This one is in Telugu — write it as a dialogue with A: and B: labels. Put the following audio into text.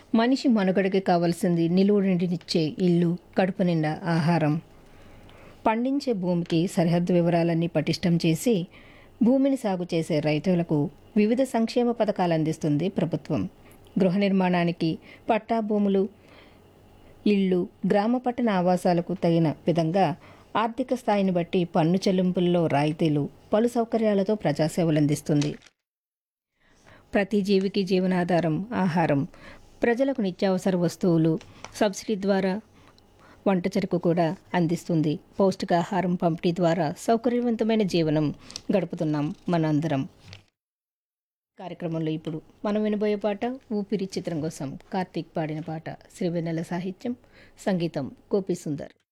A: మనిషి మనుగడకి కావలసింది నిలువునిచ్చే ఇల్లు కడుపు నిండా ఆహారం పండించే భూమికి సరిహద్దు వివరాలన్నీ పటిష్టం చేసి భూమిని సాగు చేసే రైతులకు వివిధ సంక్షేమ పథకాలు అందిస్తుంది ప్రభుత్వం గృహ నిర్మాణానికి పట్టా భూములు ఇళ్ళు గ్రామ పట్టణ ఆవాసాలకు తగిన విధంగా ఆర్థిక స్థాయిని బట్టి పన్ను చెల్లింపుల్లో రాయితీలు పలు సౌకర్యాలతో ప్రజాసేవలు అందిస్తుంది ప్రతి జీవికి జీవనాధారం ఆహారం ప్రజలకు నిత్యావసర వస్తువులు సబ్సిడీ ద్వారా వంట చెరకు కూడా అందిస్తుంది పౌష్టికాహారం పంపిణీ ద్వారా సౌకర్యవంతమైన జీవనం గడుపుతున్నాం మనందరం కార్యక్రమంలో ఇప్పుడు మనం వినబోయే పాట ఊపిరి చిత్రం కోసం కార్తీక్ పాడిన పాట శ్రీవెన్నెల సాహిత్యం సంగీతం గోపీ సుందర్